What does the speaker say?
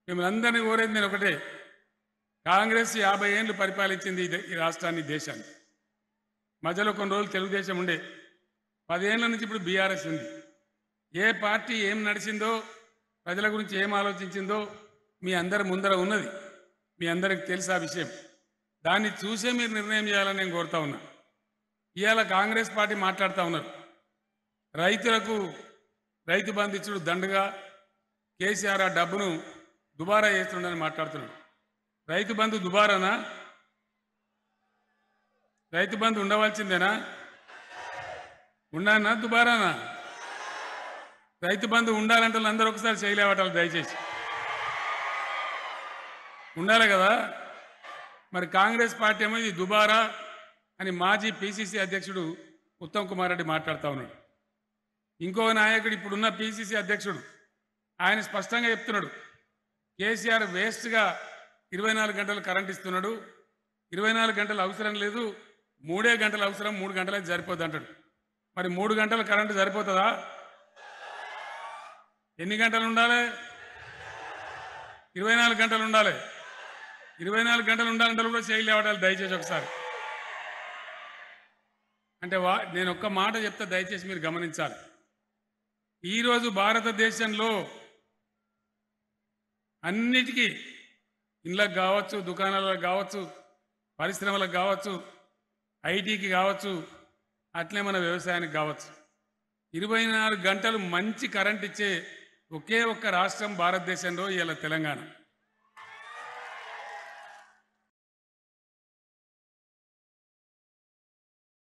మిమ్మల్ని అందరినీ కోరేది నేను ఒకటే కాంగ్రెస్ యాభై ఏళ్ళు పరిపాలించింది ఈ దే- ఈ రాష్ట్రాన్ని ఈ దేశాన్ని మధ్యలో కొన్ని రోజులు తెలుగుదేశం ఉండే పదేళ్ల నుంచి ఇప్పుడు బీఆర్ఎస్ ఉంది ఏ పార్టీ ఏం నడిచిందో ప్రజల గురించి ఏం ఆలోచించిందో మీ అందరి ముందర ఉన్నది మీ అందరికి తెలుసు ఆ విషయం దాన్ని చూసే మీరు నిర్ణయం చేయాలని నేను కోరుతా ఉన్నా ఇవాళ కాంగ్రెస్ పార్టీ మాట్లాడుతూ ఉన్నారు రైతులకు రైతు బంధు ఇచ్చుడు దండగా కేసీఆర్ ఆ డబ్బును దుబారా చేస్తుండని మాట్లాడుతున్నాడు రైతు బంధు దుబారానా రైతు బంధు ఉండవలసిందేనా ఉండానా దుబారానా రైతు బంధు ఉండాలంటే అందరూ ఒకసారి చేయలేవటాలు దయచేసి ఉండాలి కదా మరి కాంగ్రెస్ పార్టీ ఏమో ఇది దుబారా అని మాజీ పిసిసి అధ్యక్షుడు ఉత్తమ్ కుమార్ రెడ్డి మాట్లాడుతూ ఉన్నాడు ఇంకో నాయకుడు ఇప్పుడున్న పిసిసి అధ్యక్షుడు ఆయన స్పష్టంగా చెప్తున్నాడు కేసీఆర్ వేస్ట్గా ఇరవై నాలుగు గంటలు కరెంట్ ఇస్తున్నాడు ఇరవై నాలుగు గంటలు అవసరం లేదు మూడే గంటలు అవసరం మూడు గంటలకి సరిపోద్ది అంటాడు మరి మూడు గంటల కరెంటు సరిపోతుందా ఎన్ని గంటలు ఉండాలి ఇరవై నాలుగు గంటలు ఉండాలి ఇరవై నాలుగు గంటలు ఉండాలంటే కూడా చేయలేవడాలి దయచేసి ఒకసారి అంటే వా నేను ఒక్క మాట చెప్తే దయచేసి మీరు గమనించాలి ఈరోజు భారతదేశంలో అన్నిటికీ ఇళ్ళకు కావచ్చు దుకాణాలకు కావచ్చు పరిశ్రమలకు కావచ్చు ఐటీకి కావచ్చు అట్లే మన వ్యవసాయానికి కావచ్చు ఇరవై నాలుగు గంటలు మంచి కరెంట్ ఇచ్చే ఒకే ఒక్క రాష్ట్రం భారతదేశంలో ఇవాళ తెలంగాణ